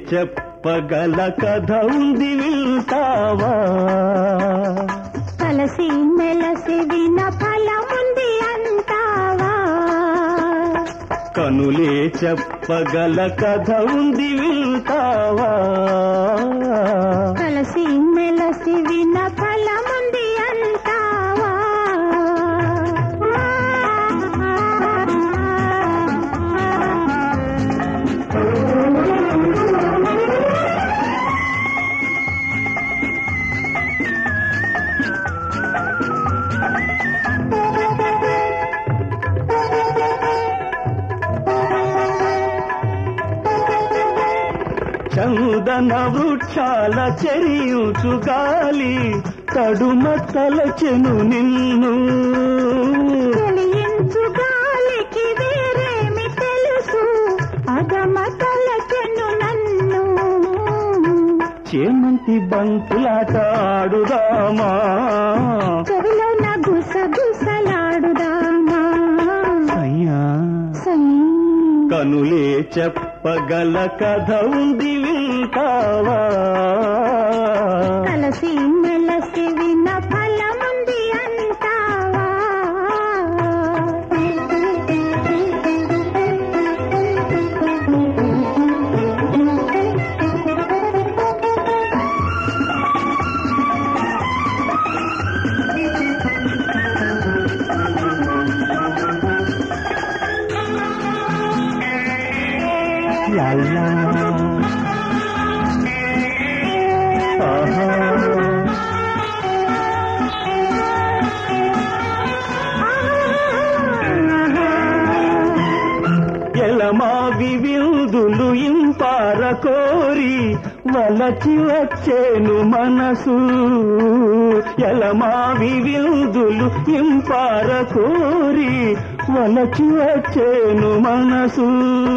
చెప్పగల కథ ఉంది వింటావా కలసి మెలసి విన ఫలముంది అంటావా కనులే చెప్పగల కథ ఉంది వింటావా కలసి మెలసి విన ఫలముంది అంటావా చందన వృక్షాల చెరియుచు గాలి తడుమ తలచెను నిన్ను తెలియించు గాలికి వేరేమి తెలుసు అగమ తలచెను నన్ను చేమంతి బంతులాట ఆడుదామా చెవిలో నా గుసగుసలాడుదామా అయ్యా సై కనులే చెప్పగల కథ ఉంది వింటావా కలసి మెలసి విన ఫలముంది అంటావా లాలా. ఆహా. ఎలమావి విందులు ఇంపార కోరి వలచి వచ్చేను మనసు ఎలమావి విందులు ఇంపార కోరి వలచి వచ్చేను మనసు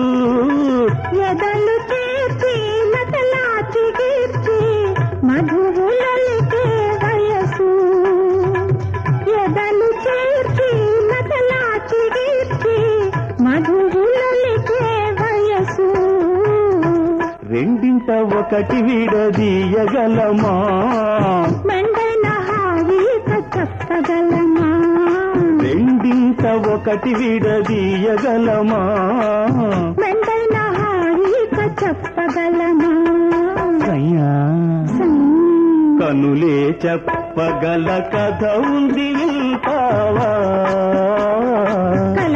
ఎదలు చేర్చి లతలాచి గీర్చి మధువులలికే వయసు ఎదలు చేర్చి లతలాచి గీర్చి మధువులలికే వయసు రెండింట ఒకటి విడదీయగలమా మెండైన హాయిక చెప్పగలమా రెండింట ఒకటి విడదీయగలమా మెండైన హాయిక చెప్పగలమా అయ్యా సం కనులే చెప్పగల కథ ఉంది వింటావా